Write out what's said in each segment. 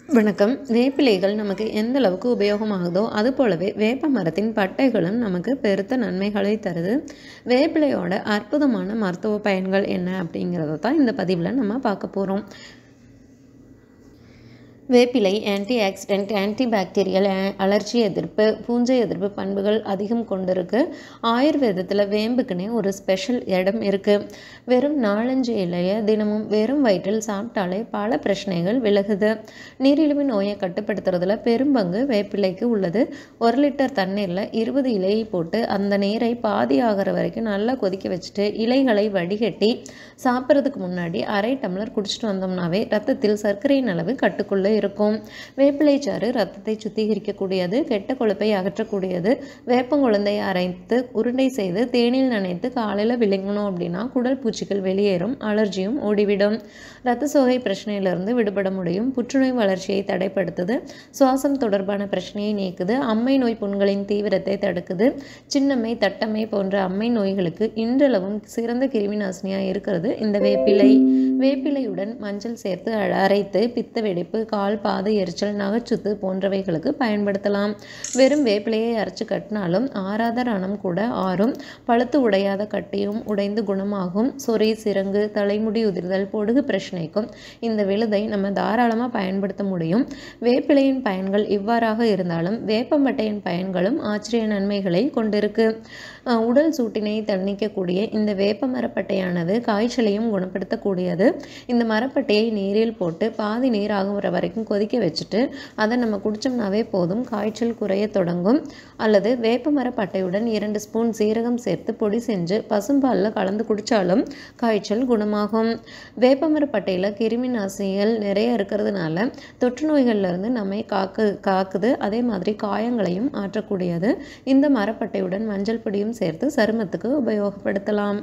வணக்கம் வேப்பிலைகள் நமக்கு எந்த அளவுக்கு உபயோகமாகுதோ அது போலவே வேப்ப மரத்தின் பட்டைகளும் நமக்கு பெருத்த நன்மைகளை தருது வேப்பிலையோட அற்புதமான மருத்துவ பயன்கள் என்ன அப்படிங்கிறத தான் இந்த பதிவில் நம்ம பார்க்க போகிறோம் வேப்பிலை antioxidant antibacterial allergy எதிர்ப்பு பூஞ்சை எதிர்ப்பு பண்புகள் அதிகம் கொண்டிருக்கு ஆயுர்வேதத்தில் வேம்புக்குன்னே ஒரு ஸ்பெஷல் இடம் இருக்குது வெறும் நாலஞ்சு இலைய தினமும் வெறும் வயிற்றில் சாப்பிட்டாலே பல பிரச்சனைகள் விலகுது நீரிழிவு நோயை கட்டுப்படுத்துறதுல பெரும்பங்கு வேப்பிலைக்கு உள்ளது ஒரு லிட்டர் தண்ணீரில் இருபது இலையை போட்டு அந்த நீரை பாதி ஆகிற வரைக்கும் நல்லா கொதிக்க வச்சுட்டு இலைகளை வடிகட்டி சாப்பிட்றதுக்கு முன்னாடி அரை டம்ளர் குடிச்சிட்டு வந்தோம்னாவே ரத்தத்தில் சர்க்கரையின் அளவு கட்டுக்குள்ளே இருக்கும் வேப்பிலை சாறு ரத்தத்தை சுத்திகரிக்கக்கூடியது கெட்ட கொழுப்பை அகற்றக்கூடியது வேப்பங்குழந்தை அரைத்து உருண்டை செய்து தேனில் நனைத்து காலையில் விழுங்கணும் அப்படின்னா குடல் பூச்சிகள் வெளியேறும் அலர்ஜியும் ஓடிவிடும் இரத்த சோகை பிரச்சனையிலிருந்து விடுபட முடியும் புற்றுநோய் வளர்ச்சியை தடைப்படுத்துது சுவாசம் தொடர்பான பிரச்சனையை நீக்குது அம்மை நோய் புண்களின் தீவிரத்தை தடுக்குது சின்னம்மை தட்டம்மை போன்ற அம்மை நோய்களுக்கு இன்றளவும் சிறந்த கிருமி நாசினியாக இருக்கிறது இந்த வேப்பிலை வேப்பிலையுடன் மஞ்சள் சேர்த்து அரைத்து பித்த வெடிப்பு கால் பாத எரிச்சல் நகைச்சுத்து போன்றவைகளுக்கு பயன்படுத்தலாம் வெறும் வேப்பிலையை அரைச்சு கட்டினாலும் ஆறாத ரணம் கூட ஆறும் பழுத்து உடையாத கட்டியும் உடைந்து குணமாகும் சொறி சிரங்கு தலைமுடி உதிர்தல் பொடுகு பிரச்சனைக்கும் இந்த விழுதை நம்ம தாராளமாக பயன்படுத்த முடியும் வேப்பிலையின் பயன்கள் இவ்வாறாக இருந்தாலும் வேப்பம்பட்டையின் பயன்களும் ஆச்சரிய நன்மைகளை கொண்டிருக்கு உடல் சூட்டினை தணிக்கக்கூடிய இந்த வேப்ப மரப்பட்டையானது காய்ச்சலையும் குணப்படுத்தக்கூடியது இந்த மரப்பட்டையை நீரில் போட்டு பாதி நீர் ஆகுற வரைக்கும் கொதிக்க வச்சுட்டு அதை நம்ம குடித்தோம்னாவே போதும் காய்ச்சல் குறைய தொடங்கும் அல்லது வேப்ப மரப்பட்டையுடன் இரண்டு ஸ்பூன் சீரகம் சேர்த்து பொடி செஞ்சு பசும்பாலில் கலந்து குடித்தாலும் காய்ச்சல் குணமாகும் வேப்ப மரப்பட்டையில் கிருமி நாசினிகள் நிறைய இருக்கிறதுனால தொற்று நோய்கள்லேருந்து நம்மை காக்கு காக்குது அதே மாதிரி காயங்களையும் ஆற்றக்கூடியது இந்த மரப்பட்டையுடன் மஞ்சள் பொடியும் சேர்த்து சருமத்துக்கு உபயோகப்படுத்தலாம்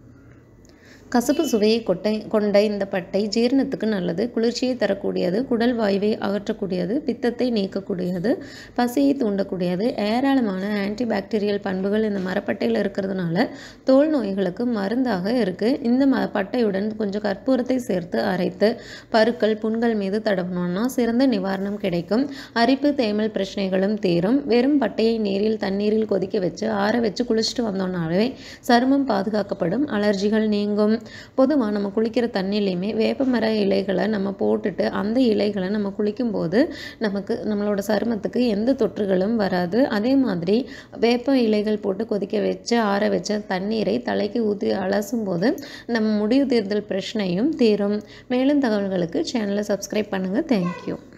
கசப்பு சுவையை கொட்டை கொண்ட இந்த பட்டை ஜீரணத்துக்கு நல்லது குளிர்ச்சியை தரக்கூடியது குடல் வாயுவை அகற்றக்கூடியது பித்தத்தை நீக்கக்கூடியது பசியை தூண்டக்கூடியது ஏராளமான ஆன்டி பாக்டீரியல் பண்புகள் இந்த மரப்பட்டையில் இருக்கிறதுனால தோல் நோய்களுக்கு மருந்தாக இருக்குது இந்த ம பட்டையுடன் கொஞ்சம் கற்பூரத்தை சேர்த்து அரைத்து பருக்கள் புண்கள் மீது தடவணும்னா சிறந்த நிவாரணம் கிடைக்கும் அரிப்பு தேமல் பிரச்சனைகளும் தீரும் வெறும் பட்டையை நீரில் தண்ணீரில் கொதிக்க வச்சு ஆற வச்சு குளிச்சுட்டு வந்தோம்னாலே சருமம் பாதுகாக்கப்படும் அலர்ஜிகள் நீங்கும் பொதுவாக நம்ம குளிக்கிற தண்ணிலையுமே வேப்பமர இலைகளை நம்ம போட்டுட்டு அந்த இலைகளை நம்ம குளிக்கும்போது நமக்கு நம்மளோட சருமத்துக்கு எந்த தொற்றுகளும் வராது அதே மாதிரி வேப்ப இலைகள் போட்டு கொதிக்க வச்சு ஆற வச்ச தண்ணீரை தலைக்கு ஊற்றி அலசும் போது நம்ம முடிவுதீர்தல் பிரச்சனையும் தீரும் மேலும் தகவல்களுக்கு சேனலை சப்ஸ்கிரைப் பண்ணுங்கள் தேங்க்யூ